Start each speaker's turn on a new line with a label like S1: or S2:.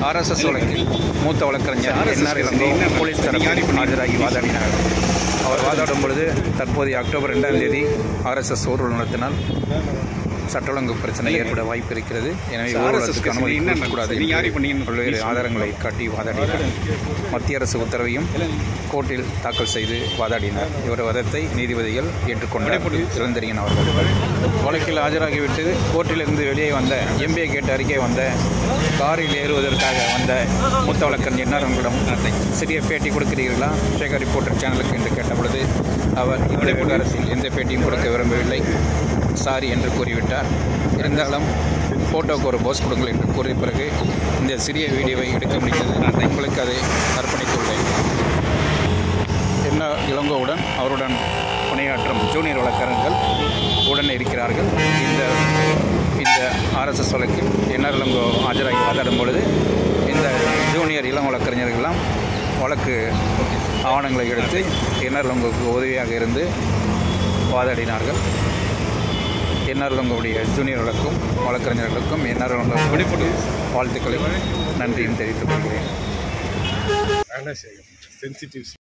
S1: RSS வழக்கில் மூத்த வழக்கறிஞர்
S2: RSS
S1: என்ஆர் இளங்கோ
S2: என்ன
S1: போலீஸ்
S2: நீங்க
S1: தரப்பில்
S2: யாரையும்
S1: ஆஜராகி வாதாடினார் அவர் வாதாடும் பொழுது தற்போதைய அக்டோபர் ரெண்டாம் தேதி ஆர்எஸ்எஸ் ஊர்வலம் நடத்தினால் சட்ட ஒழுங்கு பிரச்சனை ஏற்பட வாய்ப்பு இருக்கிறது எனவே
S2: RSS
S1: ஊர்வலத்துக்கு
S2: கேஸ்
S1: அனுமதி
S2: என்ன
S1: கொடுக்கக்கூடாது
S2: நீங்க யாரையும்
S1: என்று
S2: பண்ணீங்கன்னு
S1: பல்வேறு ஆதாரங்களை காட்டி வாதாடினார் மத்திய அரசு உத்தரவையும் கோர்ட்டில் தாக்கல் செய்து வாதாடினார் இவர் வதத்தை நீதிபதிகள் ஏற்றுக்கொண்டார் இளந்தரியன் அவர்கள் வழக்கில் ஆஜராகிவிட்டு கோர்ட்டிலிருந்து வெளியே வந்த எம்பிஏ கேட்டு அறிக்கை வந்த காரில் ஏறுவதற்காக வந்த மூத்த வழக்கறிஞர் என்ன உங்களிடம் சிறிய பேட்டி கொடுக்கிறீர்களா சேகர் ரிப்போர்ட்டர் சேனலுக்கு என்று கேட்டபொழுது அவர் இந்த விவகாரத்தில் எந்த பேட்டியும் கொடுக்க விரும்பவில்லை சாரி என்று கூறிவிட்டார் இருந்தாலும் ஃபோட்டோக்கு ஒரு போஸ் கொடுங்கள் என்று கூறிய பிறகு இந்த சிறிய வீடியோவை எடுக்க முடிந்தது நான் உங்களுக்கு அதை அர்ப்பணித்துள்ளேன் என்ன இளங்கோவுடன் அவருடன் பணியாற்றும் ஜூனியர் வழக்கறிஞர்கள் உடன் இருக்கிறார்கள் இந்த இந்த ஆர்எஸ்எஸ் வழக்கில் என்ஆர் இளங்கோ ஆஜராகி வாதாடும் பொழுது இந்த ஜூனியர் இளம் வழக்கறிஞர்கள்லாம் வழக்கு ஆவணங்களை எடுத்து என்ஆர் இளங்கோவுக்கு உதவியாக இருந்து வாதாடினார்கள் என்ஆர் இளங்கோவுடைய ஜூனியர்களுக்கும் வழக்கறிஞர்களுக்கும் என்ஆர் இளங்கோ வாழ்த்துக்களை நன்றியும் தெரிவித்துக் கொள்கிறேன்
S2: சென்சிட்டிவ்